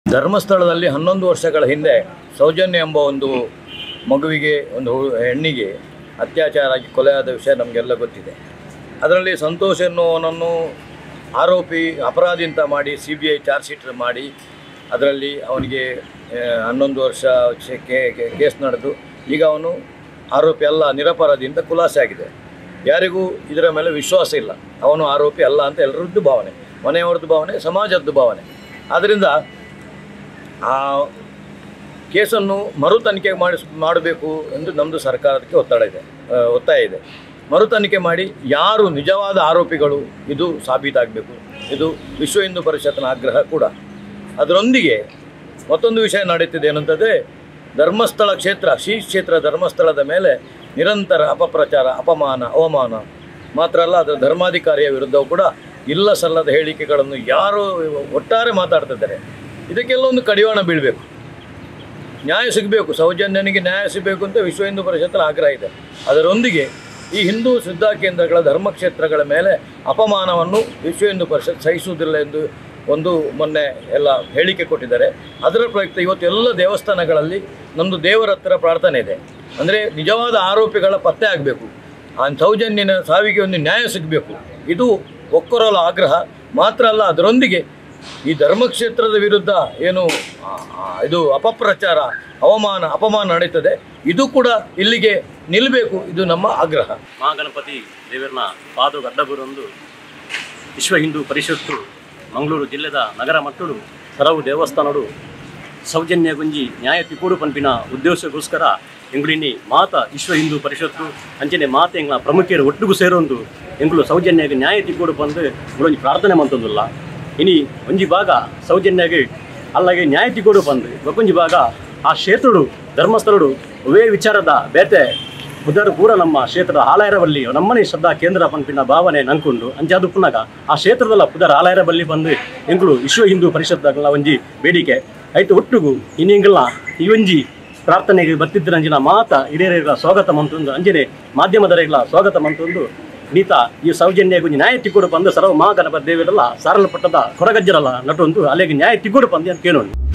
ಧರ್ಮಸ್ಥಳದಲ್ಲಿ ಹನ್ನೊಂದು ವರ್ಷಗಳ ಹಿಂದೆ ಸೌಜನ್ಯ ಎಂಬ ಒಂದು ಮಗುವಿಗೆ ಒಂದು ಹು- ಹೆಣ್ಣಿಗೆ ಅತ್ಯಾಚಾರ ಆಗಿ ಕೊಲೆಯಾದ ವಿಷಯ ನಮಗೆಲ್ಲ ಗೊತ್ತಿದೆ ಅದರಲ್ಲಿ ಸಂತೋಷ್ ಎನ್ನುವನನ್ನು ಆರೋಪಿ ಅಪರಾಧಿ ಅಂತ ಮಾಡಿ C B I charge sheet ಮಾಡಿ ಅದರಲ್ಲಿ ಅವನಿಗೆ ಆ, ಹನ್ನೊಂದು ವರ್ಷ ಶೆ- ಕೇ- ಕೇ- ಕೇಸ್ ನಡೆದು ಈಗ ಅವನು ಆರೋಪಿ ಅಲ್ಲ ನಿರಪರಾಧಿ ಅಂತ ಖುಲಾಸೆ ಆಗಿದೆ ಯಾರಿಗೂ ಇದರ ಮೇಲೆ ವಿಶ್ವಾಸ ಇಲ್ಲ ಅವನು ಆರೋಪಿ ಅಲ್ಲ ಅಂತ ಎಲ್ಲರದ್ದು ಭಾವನೆ ಮನೆಯವರದ್ದು ಭಾವನೆ ಸಮಾಜದ್ದು ಭಾವನೆ ಆದ್ದರಿಂದ ಆ ಕೇಸನ್ನು ಮರು ತನಿಖೆ ಮಾಡಿಸ್ ಮಾಡಬೇಕು ಎಂದು ನಮ್ಮದು ಸರ್ಕಾರಕ್ಕೆ ಒತ್ತಡ ಇದೆ ಆ, ಒತ್ತಾಯ ಇದೆ ಮರು ತನಿಖೆ ಮಾಡಿ ಯಾರು ನಿಜವಾದ ಆರೋಪಿಗಳು ಇದು ಸಾಬೀತಾಗಬೇಕು ಇದು ವಿಶ್ವ ಹಿಂದೂ ಪರಿಷತ್ನ ಆಗ್ರಹ ಕೂಡ ಅದರೊಂದಿಗೆ ಮತ್ತೊಂದು ವಿಷಯ ನಡೀತಿದೆ ಏನಂತಂದರೆ ಧರ್ಮಸ್ಥಳ ಕ್ಷೇತ್ರ ಶ್ರೀ ಕ್ಷೇತ್ರ ಧರ್ಮಸ್ಥಳದ ಮೇಲೆ ನಿರಂತರ ಅಪಪ್ರಚಾರ ಅಪಮಾನ ಅವಮಾನ ಮಾತ್ರ ಅಲ್ಲ ಅದರ ಧರ್ಮಾಧಿಕಾರಿಯ ವಿರುದ್ಧವೂ ಕೂಡ ಇಲ್ಲ ಸಲ್ಲದ ಹೇಳಿಕೆಗಳನ್ನು ಯಾರು ಒಟ್ಟಾರೆ ಮಾತಾಡ್ತಿದ್ದಾರೆ ಇದಕ್ಕೆಲ್ಲ ಒಂದು ಕಡಿವಾಣ ಬೀಳಬೇಕು ನ್ಯಾಯ ಸಿಗಬೇಕು ಸೌಜನ್ಯನಿಗೆ ನ್ಯಾಯ ಸಿಗಬೇಕು ಅಂತ ವಿಶ್ವ ಹಿಂದೂ ಪರಿಷತ್ತರ ಆಗ್ರಹ ಇದೆ ಅದರೊಂದಿಗೆ ಈ ಹಿಂದೂ ಶ್ರದ್ಧಾ ಕೇಂದ್ರಗಳ ಧರ್ಮಕ್ಷೇತ್ರಗಳ ಮೇಲೆ ಅಪಮಾನವನ್ನು ವಿಶ್ವ ಹಿಂದೂ ಪರಿಷತ್ ಸಹಿಸುವುದಿಲ್ಲ ಎಂದು ಒಂದು ಮೊನ್ನೆ ಎಲ್ಲ ಹೇಳಿಕೆ ಕೊಟ್ಟಿದ್ದಾರೆ ಅದರ ಪ್ರಯುಕ್ತ ಇವತ್ತು ಎಲ್ಲ ದೇವಸ್ಥಾನಗಳಲ್ಲಿ ನಮ್ಮದು ದೇವರ ಹತ್ರ ಪ್ರಾರ್ಥನೆ ಇದೆ ಅಂದರೆ ನಿಜವಾದ ಆರೋಪಿಗಳ ಪತ್ತೆ ಆಗಬೇಕು ಆ ಸೌಜನ್ಯನ ಸಾವಿಗೆ ಒಂದು ನ್ಯಾಯ ಸಿಗಬೇಕು ಇದು ಒಕ್ಕೊರಲ ಆಗ್ರಹ ಮಾತ್ರ ಅಲ್ಲ ಅದರೊಂದಿಗೆ ಈ ಧರ್ಮಕ್ಷೇತ್ರದ ವಿರುದ್ಧ ಏನು ಆ, ಆ, ಇದು ಅಪಪ್ರಚಾರ ಅವಮಾನ ಅಪಮಾನ ನಡೀತದೆ ಇದು ಕೂಡ ಇಲ್ಲಿಗೆ ನಿಲ್ಲಬೇಕು ಇದು ನಮ್ಮ ಆಗ್ರಹ ಮಹಾಗಣಪತಿ ದೇವರನ ಪಾದ ಗಡ್ಡಬುರೊಂದು ವಿಶ್ವ ಹಿಂದೂ ಪರಿಷತ್ತು ಮಂಗಳೂರು ಜಿಲ್ಲೆದ ನಗರ ಮಟ್ಟುಡು ಹಲವು ದೇವಸ್ಥಾನಡು ಸೌಜನ್ಯ ಗುಂಜಿ ನ್ಯಾಯ ತಿಕೂಡು ಪಂಪಿನ ಉದ್ದೇಶಕ್ಕೋಸ್ಕರ ಎಂಗುಳಿನಿ ಮಾತ ವಿಶ್ವ ಹಿಂದೂ ಪರಿಷತ್ತು ಅಂಚನೆ ಮಾತ ಎಂಗ್ಲ ಪ್ರಮುಖರು ಒಟ್ಟಿಗೂ ಸೇರೊಂದು ಎಂಗುಳು ಸೌಜನ್ಯಗೆ ನ್ಯಾಯ ತಿಕೂಡು ಬಂದು ಒಂಜಿ ಪ್ರಾರ್ಥನೆ ಮಂತೊಂದುಲ್ಲ ಇನಿ ಒಂಜಿ ಭಾಗ ಸೌಜನ್ಯಗೆ ಅಲ್ಲಗೆ ನ್ಯಾಯ ತಿಕೂಡು ಬಂದು ಒಕ್ಕೊಂಜಿ ಭಾಗ ಆ ಕ್ಷೇತ್ರಡು ಧರ್ಮಸ್ಥಳಡು ಒವೇ ವಿಚಾರದ ಬೇತೆ ಬುದ್ಧರು ಕೂಡ ನಮ್ಮ ಕ್ಷೇತ್ರದ ಆಲಯರಬಲ್ಲಿ ನಮ್ಮನೆ ಶ್ರದ್ಧಾ ಕೇಂದ್ರ ಪಂಪಿನ ಭಾವನೆ ನಂಕೊಂಡು ಅಂಚಾದು ಪುನಗ ಆ ಕ್ಷೇತ್ರದಲ್ಲ ಪುದರ ಆಲಯರಬಲ್ಲಿ ಬಂದು ಎಂಗಳು ವಿಶ್ವ ಹಿಂದೂ ಪರಿಷತ್ಗಳ ಒಂಜಿ ಬೇಡಿಕೆ ಐತು ಒಟ್ಟಿಗೂ ಇನ್ನಿಂಗಲ್ಲ ಈ ಒಂಜಿ ಪ್ರಾರ್ಥನೆಗೆ ಬರ್ತಿದ್ದ ಅಂಜಿನ ಮಾತ ಹಿರಿಯರಿಗಳ ಸ್ವಾಗತ ಮಂತೊಂದು ಅಂಜನೆ ಮಾಧ್ಯಮದರಿಗಳ ಸ್ವಾಗತ ಮಂತೊಂದು ನೀತ ಈ ಸೌಜನ್ಯ ಗುಂಜಿ ನ್ಯಾಯ ತಿಕ್ಕುಡು ಬಂದು ಸರ್ವ ಮಹಾಗಣಪತಿ ದೇವಿರಲ್ಲ ಸಾರಲ್ಪಟ್ಟದ ಕೊರಗಜ್ಜರಲ್ಲ ನಟೊಂದು ಅಲ್ಲಿಗೆ ನ್ಯಾಯ ತಿಕ್ಕುಡು ಬಂದು ಅಂತ ಕೇಳೋಣ